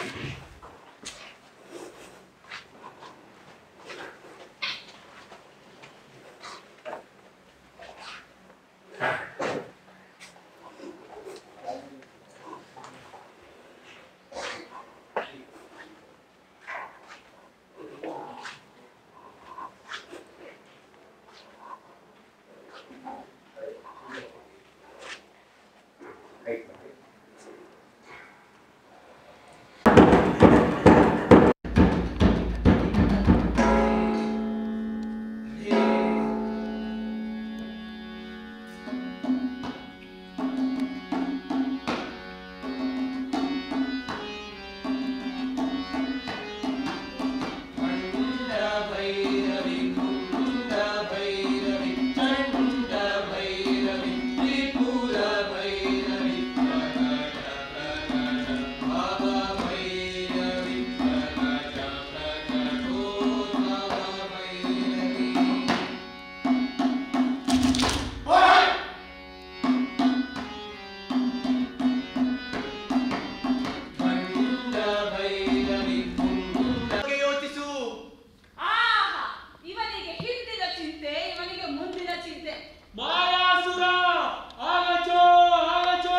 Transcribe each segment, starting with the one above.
ಬಗ್ಗೆ ಯೋಚಿಸು ಆಹಾ ಇವನಿಗೆ ಹಿಂದಿನ ಚಿಂತೆ ಇವನಿಗೆ ಮುಂದಿನ ಚಿಂತೆ ಮಾಯಾಸುರ ಆಗಚೋ ಆಗಚೋ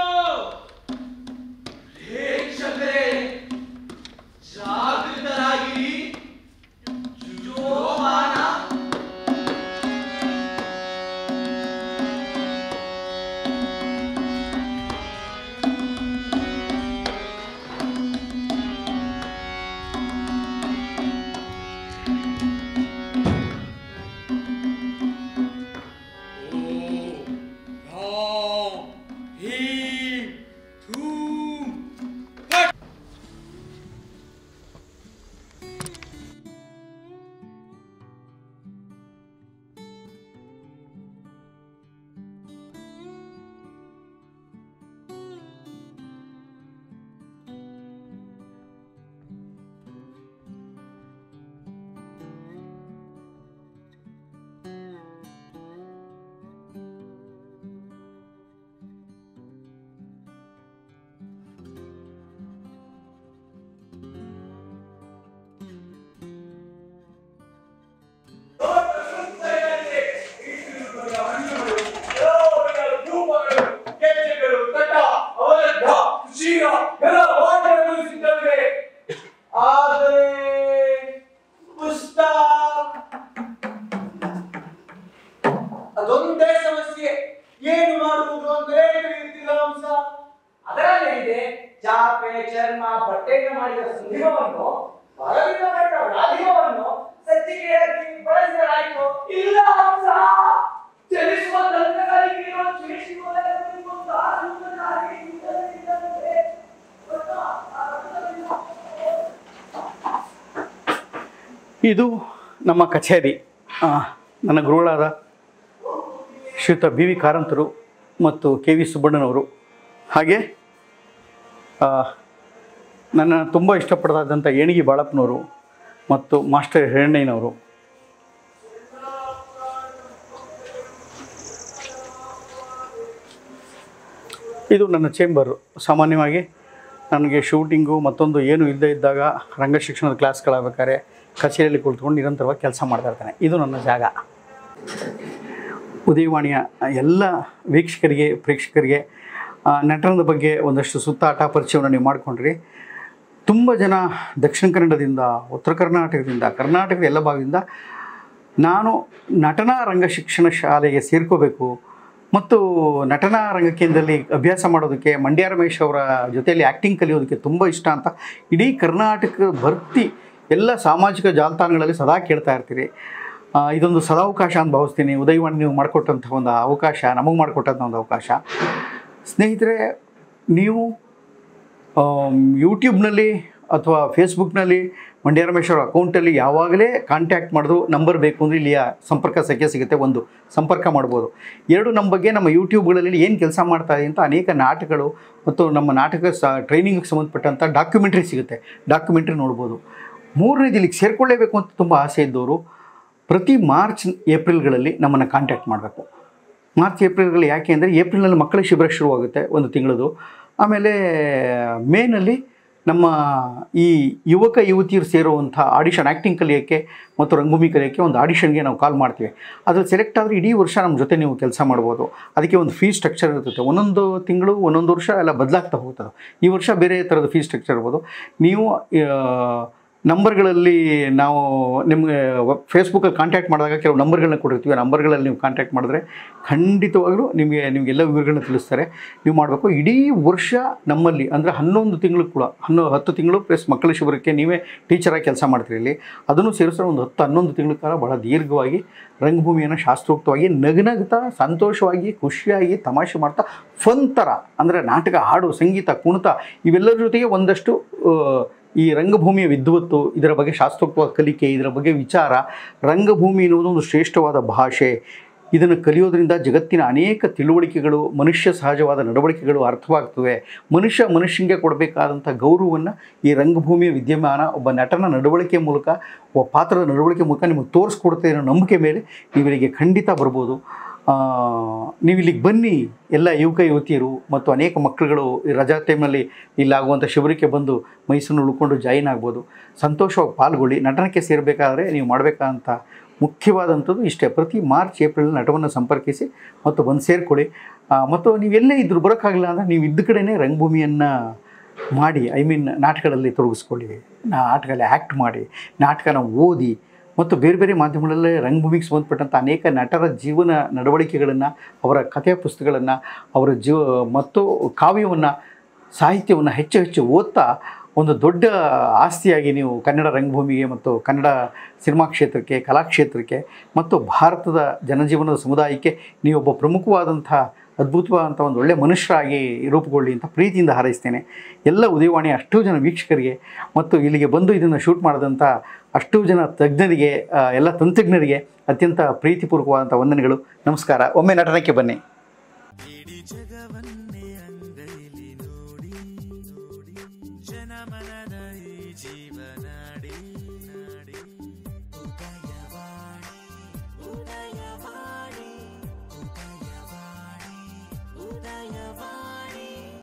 ಪ್ರೇಕ್ಷಕರೇ ಜಾಗೃತರಾಗಿರಿ ಜೋಪಾನ ಆದರೆ ಪುಸ್ತಕ ಅದೊಂದೇ ಸಮಸ್ಯೆ ಏನು ಮಾಡುವುದು ಅಂತಲೇ ತಿಳಿಯುತ್ತಿಲ್ಲ ಅಂಶ ಅದರಲ್ಲೇ ಇದೆ ಚಾಪೆ ಚರ್ಮ ಬಟ್ಟೆಯಿಂದ ಮಾಡಿದ ಸುಲಿಮವನ್ನು ಹೊರಗಿನ ಬಣ್ಣ ರಾಧಿಮವನ್ನು ಸಜ್ಜಿಗೆಯಾಗಿ ಬಳಸಿದರಾಯಿತು ಇಲ್ಲ ಅಂಶ ಚಲಿಸುವ ತಂತ್ರಗಾರಿಕೆಯು ಚಲಿಸುವುದನ್ನು ದಾರುವುದಾಗಿ ಇಲ್ಲದಿದ್ದಂತೆ ಇದು ನಮ್ಮ ಕಚೇರಿ ಆ, ನನ್ನ ಗುರುಗಳಾದ ಶ್ರೀಯುತ ಬಿ ವಿ ಕಾರಂತರು ಮತ್ತು ಕೆ ವಿ ಸುಬ್ಬಣ್ಣನವರು ಹಾಗೆ ಆ, ನನ್ನ ತುಂಬ ಇಷ್ಟಪಡದಾದಂಥ ಏಣಿಗೆ ಬಾಳಪ್ಪನವರು ಮತ್ತು ಮಾಸ್ಟರ್ ಹಿರಣ್ಣಯ್ಯನವರು ಇದು ನನ್ನ ಚೇಂಬರು ಸಾಮಾನ್ಯವಾಗಿ ನನಗೆ ಶೂಟಿಂಗು ಮತ್ತೊಂದು ಏನು ಇಲ್ಲದೆ ಇದ್ದಾಗ ರಂಗ ಶಿಕ್ಷಣದ ಕ್ಲಾಸ್ಗಳಾಗಬೇಕಾದ್ರೆ ಕಚೇರಿಯಲ್ಲಿ ಕುಳಿತುಕೊಂಡು ನಿರಂತರವಾಗಿ ಕೆಲಸ ಮಾಡ್ತಾ ಇರ್ತಾನೆ ಇದು ನನ್ನ ಜಾಗ ಉದಯವಾಣಿಯ ಎಲ್ಲ ವೀಕ್ಷಕರಿಗೆ ಪ್ರೇಕ್ಷಕರಿಗೆ ಆ, ನಟನದ ಬಗ್ಗೆ ಒಂದಷ್ಟು ಸುತ್ತಾಟ ಪರಿಚಯವನ್ನು ನೀವು ಮಾಡಿಕೊಂಡ್ರಿ ತುಂಬ ಜನ ದಕ್ಷಿಣ ಕನ್ನಡದಿಂದ ಉತ್ತರ ಕರ್ನಾಟಕದಿಂದ ಕರ್ನಾಟಕದ ಎಲ್ಲ ಭಾಗದಿಂದ ನಾನು ನಟನಾ ರಂಗ ಶಿಕ್ಷಣ ಶಾಲೆಗೆ ಸೇರ್ಕೋಬೇಕು ಮತ್ತು ನಟನಾ ರಂಗಕೇಂದ್ರದಲ್ಲಿ ಅಭ್ಯಾಸ ಮಾಡೋದಕ್ಕೆ ಮಂಡ್ಯ ರಮೇಶ್ ಅವರ ಜೊತೆಯಲ್ಲಿ ಆ್ಯಕ್ಟಿಂಗ್ ಕಲಿಯೋದಕ್ಕೆ ತುಂಬ ಇಷ್ಟ ಅಂತ ಇಡೀ ಕರ್ನಾಟಕ ಭರ್ತಿ ಎಲ್ಲ ಸಾಮಾಜಿಕ ಜಾಲತಾಣಗಳಲ್ಲಿ ಸದಾ ಕೇಳ್ತಾ ಇರ್ತೀರಿ ಆ, ಇದೊಂದು ಸದಾವಕಾಶ ಅಂತ ಭಾವಿಸ್ತೀನಿ ಉದಯವಾಣಿ ನೀವು ಮಾಡಿಕೊಟ್ಟಂಥ ಒಂದು ಅವಕಾಶ ನಮಗೆ ಮಾಡಿಕೊಟ್ಟಂಥ ಒಂದು ಅವಕಾಶ ಸ್ನೇಹಿತರೆ ನೀವು ಯೂಟ್ಯೂಬ್ನಲ್ಲಿ ಅಥವಾ ಫೇಸ್ಬುಕ್ನಲ್ಲಿ ಮಂಡ್ಯ ರಮೇಶ್ ಅವರ ಅಕೌಂಟಲ್ಲಿ ಯಾವಾಗಲೇ ಕಾಂಟ್ಯಾಕ್ಟ್ ಮಾಡೋದು ನಂಬರ್ ಬೇಕು ಅಂದರೆ ಇಲ್ಲಿಯ ಸಂಪರ್ಕ ಸಂಖ್ಯೆ ಸಿಗುತ್ತೆ ಒಂದು ಸಂಪರ್ಕ ಮಾಡ್ಬೋದು ಎರಡು ನಮ್ಮ ಬಗ್ಗೆ ನಮ್ಮ ಯೂಟ್ಯೂಬ್ಗಳಲ್ಲಿ ಏನು ಕೆಲಸ ಮಾಡ್ತಾ ಇದೆ ಅಂತ ಅನೇಕ ನಾಟಕಗಳು ಮತ್ತು ನಮ್ಮ ನಾಟಕ ಸ ಟ್ರೈನಿಂಗಿಗೆ ಸಂಬಂಧಪಟ್ಟಂಥ ಡಾಕ್ಯುಮೆಂಟ್ರಿ ಸಿಗುತ್ತೆ ಡಾಕ್ಯುಮೆಂಟ್ರಿ ನೋಡ್ಬೋದು ಮೂರನೇದು ಇಲ್ಲಿಗೆ ಸೇರಿಕೊಳ್ಳೇಬೇಕು ಅಂತ ತುಂಬ ಆಸೆ ಇದ್ದವರು ಪ್ರತಿ ಮಾರ್ಚ್ ಏಪ್ರಿಲ್ಗಳಲ್ಲಿ ನಮ್ಮನ್ನು ಕಾಂಟ್ಯಾಕ್ಟ್ ಮಾಡಬೇಕು ಮಾರ್ಚ್ ಏಪ್ರಿಲ್ಗಳು ಯಾಕೆ ಅಂದರೆ ಏಪ್ರಿಲ್ನಲ್ಲಿ ಮಕ್ಕಳ ಶಿಬಿರ ಶುರುವಾಗುತ್ತೆ ಒಂದು ತಿಂಗಳದು ಆಮೇಲೆ ಮೇನಲ್ಲಿ ನಮ್ಮ ಈ ಯುವಕ ಯುವತಿಯರು ಸೇರುವಂಥ ಆಡಿಷನ್ ಆ್ಯಕ್ಟಿಂಗ್ ಕಲಿಯೋಕ್ಕೆ ಮತ್ತು ರಂಗಭೂಮಿ ಕಲಿಯೋಕ್ಕೆ ಒಂದು ಆಡಿಷನ್ಗೆ ನಾವು ಕಾಲ್ ಮಾಡ್ತೀವಿ ಅದ್ರಲ್ಲಿ ಸೆಲೆಕ್ಟ್ ಆದರೆ ಇಡೀ ವರ್ಷ ನಮ್ಮ ಜೊತೆ ನೀವು ಕೆಲಸ ಮಾಡ್ಬೋದು ಅದಕ್ಕೆ ಒಂದು ಫೀಸ್ ಸ್ಟ್ರಕ್ಚರ್ ಇರ್ತದೆ ಒಂದೊಂದು ತಿಂಗಳು ಒಂದೊಂದು ವರ್ಷ ಎಲ್ಲ ಬದಲಾಗ್ತಾ ಹೋಗ್ತದೆ ಈ ವರ್ಷ ಬೇರೆ ಥರದ ಫೀಸ್ ಸ್ಟ್ರಕ್ಚರ್ ಇರ್ಬೋದು ನೀವು ಆ, ನಂಬರ್ಗಳಲ್ಲಿ ನಾವು ನಿಮಗೆ ಫೇಸ್ಬುಕ್ಕಲ್ಲಿ ಕಾಂಟ್ಯಾಕ್ಟ್ ಮಾಡಿದಾಗ ಕೆಲವು ನಂಬರ್ಗಳನ್ನ ಕೊಟ್ಟಿರ್ತೀವಿ ಆ ನಂಬರ್ಗಳಲ್ಲಿ ನೀವು ಕಾಂಟ್ಯಾಕ್ಟ್ ಮಾಡಿದ್ರೆ ಖಂಡಿತವಾಗಲೂ ನಿಮಗೆ ನಿಮಗೆಲ್ಲ ವಿವರಗಳನ್ನ ತಿಳಿಸ್ತಾರೆ ನೀವು ಮಾಡಬೇಕು ಇಡೀ ವರ್ಷ ನಮ್ಮಲ್ಲಿ ಅಂದರೆ ಹನ್ನೊಂದು ತಿಂಗಳು ಕೂಡ ಹನ್ನೊ ಹತ್ತು ತಿಂಗಳು ಪ್ಲಸ್ ಮಕ್ಕಳ ಶಿಬಿರಕ್ಕೆ ನೀವೇ ಟೀಚರಾಗಿ ಕೆಲಸ ಮಾಡ್ತೀರಿ ಇಲ್ಲಿ ಅದನ್ನು ಸೇರಿಸಿದ್ರೆ ಒಂದು ಹತ್ತು ಹನ್ನೊಂದು ತಿಂಗಳ ಕಾಲ ಬಹಳ ದೀರ್ಘವಾಗಿ ರಂಗಭೂಮಿಯನ್ನು ಶಾಸ್ತ್ರೋಕ್ತವಾಗಿ ನಗನಗ್ತಾ ಸಂತೋಷವಾಗಿ ಖುಷಿಯಾಗಿ ತಮಾಷೆ ಮಾಡ್ತಾ ಫನ್ ಥರ ಅಂದರೆ ನಾಟಕ ಹಾಡು ಸಂಗೀತ ಕುಣಿತ ಇವೆಲ್ಲರ ಜೊತೆಗೆ ಒಂದಷ್ಟು ಆ, ಈ ರಂಗಭೂಮಿಯ ವಿದ್ವತ್ತು ಇದರ ಬಗ್ಗೆ ಶಾಸ್ತ್ರೋಕ್ತವಾದ ಕಲಿಕೆ ಇದರ ಬಗ್ಗೆ ವಿಚಾರ ರಂಗಭೂಮಿ ಎನ್ನುವುದು ಒಂದು ಶ್ರೇಷ್ಠವಾದ ಭಾಷೆ ಇದನ್ನು ಕಲಿಯೋದ್ರಿಂದ ಜಗತ್ತಿನ ಅನೇಕ ತಿಳುವಳಿಕೆಗಳು ಮನುಷ್ಯ ಸಹಜವಾದ ನಡವಳಿಕೆಗಳು ಅರ್ಥವಾಗ್ತವೆ ಮನುಷ್ಯ ಮನುಷ್ಯನಿಗೆ ಕೊಡಬೇಕಾದಂಥ ಗೌರವವನ್ನು ಈ ರಂಗಭೂಮಿಯ ವಿದ್ಯಮಾನ ಒಬ್ಬ ನಟನ ನಡವಳಿಕೆ ಮೂಲಕ ಒಬ್ಬ ಪಾತ್ರದ ನಡವಳಿಕೆ ಮೂಲಕ ನಿಮಗೆ ತೋರಿಸ್ಕೊಡುತ್ತೆ ಅನ್ನೋ ನಂಬಿಕೆ ಮೇಲೆ ನೀವು ಇಲ್ಲಿಗೆ ಖಂಡಿತ ಬರ್ಬೋದು ಆ, ನೀವು ಇಲ್ಲಿಗೆ ಬನ್ನಿ ಎಲ್ಲ ಯುವಕ ಯುವತಿಯರು ಮತ್ತು ಅನೇಕ ಮಕ್ಕಳುಗಳು ಈ ರಜಾ ಟೈಮಲ್ಲಿ ಇಲ್ಲಾಗುವಂಥ ಶಿಬಿರಕ್ಕೆ ಬಂದು ಮೈಸೂರಿನ ಉಳ್ಕೊಂಡು ಜಾಯಿನ್ ಆಗ್ಬೋದು ಸಂತೋಷವಾಗಿ ಪಾಲ್ಗೊಳ್ಳಿ ನಟನಕ್ಕೆ ಸೇರಬೇಕಾದ್ರೆ ನೀವು ಮಾಡಬೇಕಾದಂಥ ಮುಖ್ಯವಾದಂಥದ್ದು ಇಷ್ಟೇ ಪ್ರತಿ ಮಾರ್ಚ್ ಏಪ್ರಿಲ್ ನಟವನ್ನು ಸಂಪರ್ಕಿಸಿ ಮತ್ತು ಬಂದು ಸೇರಿಕೊಳ್ಳಿ ಮತ್ತು ನೀವೆಲ್ಲೇ ಇದ್ರು ಬರೋಕ್ಕಾಗಲ್ಲ ಅಂದರೆ ನೀವು ಇದ್ದ ಕಡೆನೇ ರಂಗಭೂಮಿಯನ್ನು ಮಾಡಿ ಐ ಮೀನ್ ನಾಟಕಗಳಲ್ಲಿ ತೊಡಗಿಸ್ಕೊಳ್ಳಿ ನಾಟಕದಲ್ಲಿ ಆ್ಯಕ್ಟ್ ಮಾಡಿ ನಾಟಕನ ಓದಿ ಮತ್ತು ಬೇರೆ ಬೇರೆ ಮಾಧ್ಯಮಗಳಲ್ಲೇ ರಂಗಭೂಮಿಗೆ ಸಂಬಂಧಪಟ್ಟಂಥ ಅನೇಕ ನಟರ ಜೀವನ ನಡವಳಿಕೆಗಳನ್ನು ಅವರ ಕಥೆಯ ಪುಸ್ತಕಗಳನ್ನು ಅವರ ಜೀವ ಮತ್ತು ಕಾವ್ಯವನ್ನು ಸಾಹಿತ್ಯವನ್ನು ಹೆಚ್ಚು ಹೆಚ್ಚು ಓದ್ತಾ ಒಂದು ದೊಡ್ಡ ಆಸ್ತಿಯಾಗಿ ನೀವು ಕನ್ನಡ ರಂಗಭೂಮಿಗೆ ಮತ್ತು ಕನ್ನಡ ಸಿನಿಮಾ ಕ್ಷೇತ್ರಕ್ಕೆ ಕಲಾಕ್ಷೇತ್ರಕ್ಕೆ ಮತ್ತು ಭಾರತದ ಜನಜೀವನದ ಸಮುದಾಯಕ್ಕೆ ನೀವೊಬ್ಬ ಪ್ರಮುಖವಾದಂಥ ಅದ್ಭುತವಾದಂಥ ಒಂದು ಒಳ್ಳೆಯ ಮನುಷ್ಯರಾಗಿ ರೂಪುಗೊಳ್ಳಿ ಅಂತ ಪ್ರೀತಿಯಿಂದ ಹಾರೈಸ್ತೇನೆ ಎಲ್ಲ ಉದಯವಾಣಿ ಅಷ್ಟೂ ಜನ ವೀಕ್ಷಕರಿಗೆ ಮತ್ತು ಇಲ್ಲಿಗೆ ಬಂದು ಇದನ್ನು ಶೂಟ್ ಮಾಡಿದಂಥ ಅಷ್ಟೂ ಜನ ತಜ್ಞರಿಗೆ ಆ, ಎಲ್ಲ ತಂತ್ರಜ್ಞರಿಗೆ ಅತ್ಯಂತ ಪ್ರೀತಿಪೂರ್ವಕವಾದಂಥ ವಂದನೆಗಳು ನಮಸ್ಕಾರ ಒಮ್ಮೆ ನಟನಕ್ಕೆ ಬನ್ನಿ ಇಡೀ ಜಗವನ್ನೇ ಅಂಗೈಲಿ ನೋಡಿ ನೋಡಿ ಜನಮನದ ಈ ಜೀವನಾಡಿ